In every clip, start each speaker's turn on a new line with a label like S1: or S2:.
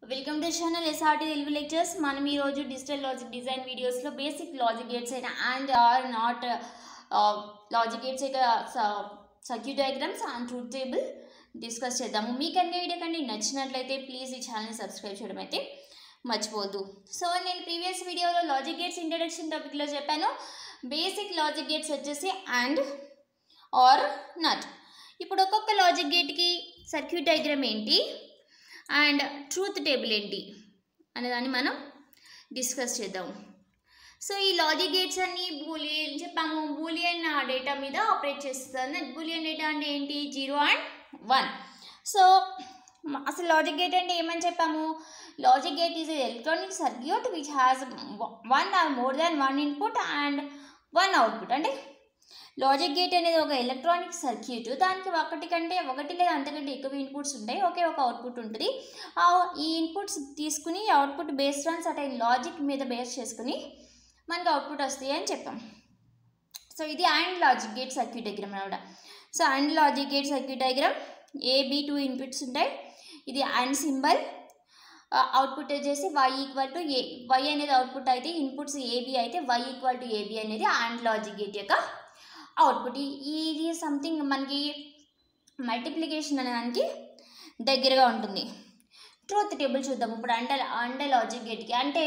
S1: welcome to channel SRT Telugu lectures మనం ఈరోజు digital logic design వీడియోస్లో బేసిక్ లాజిక్ గేట్స్ అయిన and or not logic gates యొక్క circuit diagrams and truth table discuss చేద్దాము మీకు కనుక వీడియో కంటే నచ్చినట్లయితే ప్లీజ్ ఈ ఛానల్ని సబ్స్క్రైబ్ చేయడం అయితే మర్చిపోవద్దు సో నేను ప్రీవియస్ వీడియోలో లాజిక్ గేట్స్ ఇంట్రడక్షన్ టాపిక్లో చెప్పాను బేసిక్ లాజిక్ గేట్స్ వచ్చేసి అండ్ ఆర్ నాట్ ఇప్పుడు ఒక్కొక్క లాజిక్ గేట్కి సర్క్యూట్ డయాగ్రామ్ ఏంటి అండ్ ట్రూత్ టేబుల్ ఏంటి అనేదాన్ని మనం డిస్కస్ చేద్దాం సో ఈ లాజిక్ గేట్స్ అన్ని బూలియన్ చెప్పాము బూలియన్ డేటా మీద ఆపరేట్ చేస్తుంది బూలియన్ డేటా అంటే ఏంటి జీరో అండ్ వన్ సో మ- అసలు లాజిక్ గేట్ అంటే ఏమని చెప్పాము logic gate is electronic circuit which has one or more than one input and one output అంటే లాజిక్ గేట్ అనేది ఒక ఎలక్ట్రానిక్ సర్క్యూట్ దానికి ఒకటి కంటే ఒకటి లేదా అంతకంటే ఎక్కువ ఇన్పుట్స్ ఉంటాయి ఒకే ఒక అవుట్పుట్ ఉంటుంది ఆ ఈ ఇన్పుట్స్ తీసుకుని output based on certain logic మీద బేస్ చేసుకుని మనకి అవుట్పుట్ వస్తాయి అని చెప్పాం సో ఇది and logic gate circuit diagram అనమాట so and logic gate circuit diagram A B two inputs ఉంటాయి ఇది అండ్ సింబల్ అవుట్పుట్ వచ్చేసి Y equal to A Y అనేది అవుట్పుట్ అయితే ఇన్పుట్స్ ఏబి అయితే వై ఈక్వల్ టు ఏబి అనేది అండ్ లాజిక్ గేట్ యొక్క output ఇది సంథింగ్ మనకి మల్టిప్లికేషన్ అనేదానికి దగ్గరగా ఉంటుంది ట్రూత్ టేబుల్ చూద్దాం ఇప్పుడు అంటే అంటే లాజిక్ గేట్కి అంటే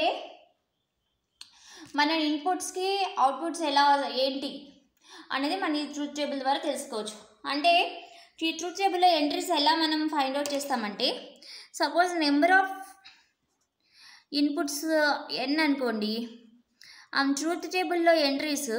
S1: మన ఇన్పుట్స్కి అవుట్పుట్స్ ఎలా ఏంటి అనేది మన ఈ ట్రూత్ టేబుల్ ద్వారా తెలుసుకోవచ్చు అంటే ఈ ట్రూత్ టేబుల్లో ఎంట్రీస్ ఎలా మనం ఫైండ్ అవుట్ చేస్తామంటే suppose number of inputs N అనుకోండి ఆ ట్రూత్ టేబుల్లో ఎంట్రీస్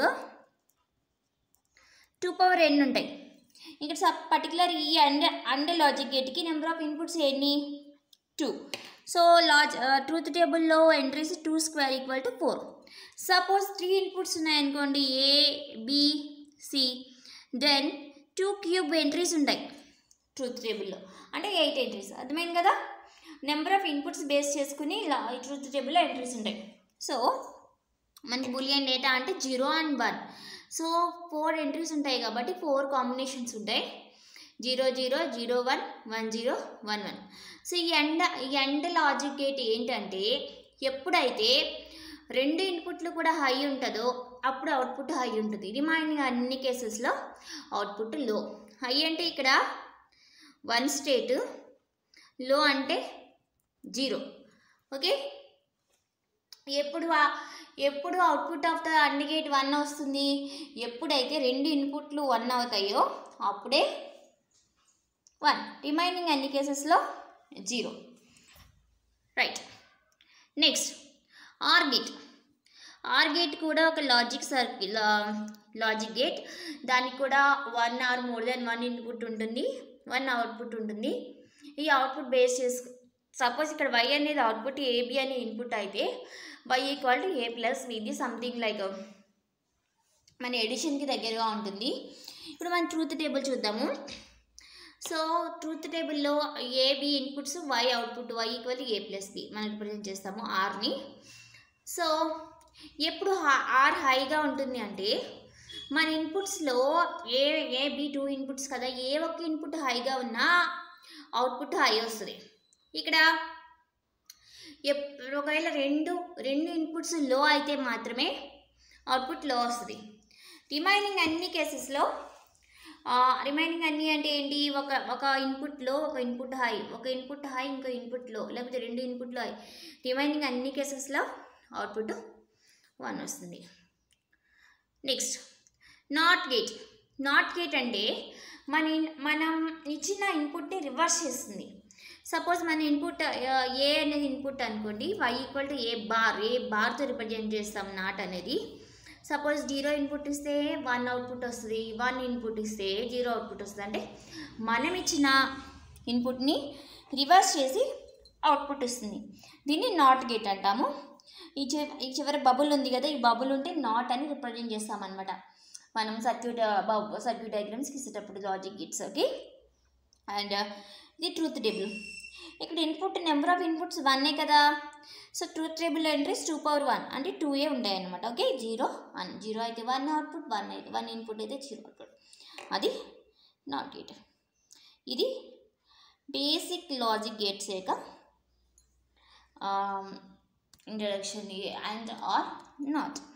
S1: టూ పవర్ ఎన్ ఉంటాయి ఇక్కడ సబ్ పర్టికులర్ ఈ అండ్ అండ్ లాజిక్ గేట్కి నెంబర్ ఆఫ్ ఇన్పుట్స్ ఎన్ని టూ సో లాజ్ ట్రూత్ టేబుల్లో entries two square equal to four suppose three inputs ఉన్నాయనుకోండి A B C then two cube entries ఉంటాయి truth టేబుల్లో అంటే ఎయిట్ ఎంట్రీస్ అర్థమైంది కదా నెంబర్ ఆఫ్ ఇన్పుట్స్ బేస్ చేసుకుని ఇలా ఈ ట్రూత్ టేబుల్లో ఎంట్రీస్ ఉంటాయి సో మనకి బులియన్ డేటా అంటే zero and one so four entries ఉంటాయి కాబట్టి ఫోర్ కాంబినేషన్స్ ఉంటాయి zero zero zero one one zero one one so ఈ ఎండ ఈ ఎండ లాజిక్ గేట్ ఏంటంటే ఎప్పుడైతే రెండు ఇన్పుట్లు కూడా హై ఉంటుందో అప్పుడు అవుట్పుట్ హై ఉంటుంది రిమైనింగ్ అన్ని కేసెస్లో అవుట్పుట్ లో హై అంటే ఇక్కడ వన్ స్టేట్ లో అంటే జీరో ఓకే ఎప్పుడు ఆ- ఎప్పుడు output of the and gate one వస్తుంది ఎప్పుడైతే రెండు ఇన్పుట్లు వన్ అవుతాయో అప్పుడే వన్ రిమైనింగ్ అన్ని కేసెస్లో zero right next or gate or gate కూడా ఒక లాజిక్ సర్కిల్ లాజిక్ గేట్ దానికి కూడా one or more than one input ఉంటుంది వన్ అవుట్పుట్ ఉంటుంది ఈ అవుట్పుట్ బేస్ చేసు సపోజ్ ఇక్కడ వై అనేది అవుట్పుట్ ఏబి అనే ఇన్పుట్ అయితే Y equal to A plus ఇది సంథింగ్ లైక్ మన ఎడిషన్కి దగ్గరగా ఉంటుంది ఇప్పుడు మనం ట్రూత్ టేబుల్ చూద్దాము సో ట్రూత్ టేబుల్లో A B inputs Y output Y equal A plus B మనం రిప్రజెంట్ చేస్తాము ఆర్ని సో ఎప్పుడు ఆర్ హైగా ఉంటుంది అంటే మన ఇన్పుట్స్లో A A B two inputs కదా ఏ ఒక్క ఇన్పుట్ హైగా ఉన్నా అవుట్పుట్ హై వస్తుంది ఇక్కడ ఎప్ ఒకవేళ రెండు రెండు ఇన్పుట్స్ లో అయితే మాత్రమే అవుట్పుట్ లో వస్తుంది రిమైనింగ్ అన్ని కేసెస్లో రిమైనింగ్ అన్ని అంటే ఏంటి ఒక ఒక ఇన్పుట్లో ఒక ఇన్పుట్ హై ఒక ఇన్పుట్ హై ఇంకో ఇన్పుట్లో లేకపోతే రెండు ఇన్పుట్లో హై రిమైనింగ్ అన్ని కేసెస్లో అవుట్పుట్ వన్ వస్తుంది next not gate not gate అంటే మన ఇన్- మనం ఇచ్చిన ఇన్పుట్ని రివర్స్ చేస్తుంది సపోజ్ మన ఇన్పుట్ ఏ అనేది ఇన్పుట్ అనుకోండి Y equal to A bar A బార్తో రిప్రజెంట్ చేస్తాం నాట్ అనేది సపోజ్ జీరో ఇన్పుట్ ఇస్తే వన్ అవుట్పుట్ వస్తుంది వన్ ఇన్పుట్ ఇస్తే జీరో అవుట్పుట్ వస్తుంది అంటే మనం ఇచ్చిన ఇన్పుట్ని రివర్స్ చేసి అవుట్పుట్ ఇస్తుంది దీన్ని నాట్ గేట్ అంటాము ఈ చి ఈ చివరి బబుల్ ఉంది కదా ఈ బబుల్ ఉంటే నాట్ అని రిప్రజెంట్ చేస్తామన్నమాట మనం సర్క్యూట్ సర్క్యూట్ డయాగ్రామ్స్కి ఇచ్చేటప్పుడు లాజిక్ గిట్స్ ఓకే అండ్ ఇది ట్రూత్ టేబుల్ ఇక్కడ ఇన్పుట్ నెంబర్ ఆఫ్ ఇన్పుట్స్ వన్నే కదా so truth table entries two power one అంటే టూ ఏ ఉంటాయి అనమాట ఓకే జీరో వన్ జీరో అయితే వన్ అవుట్పుట్ వన్ అయితే వన్ ఇన్పుట్ అయితే జీరో అవుట్పుట్ అది నాట్ గేట్ ఇది బేసిక్ లాజిక్ గేట్స్ యొక్క ఇంట్రడక్షన్ అండ్ ఆర్ నాట్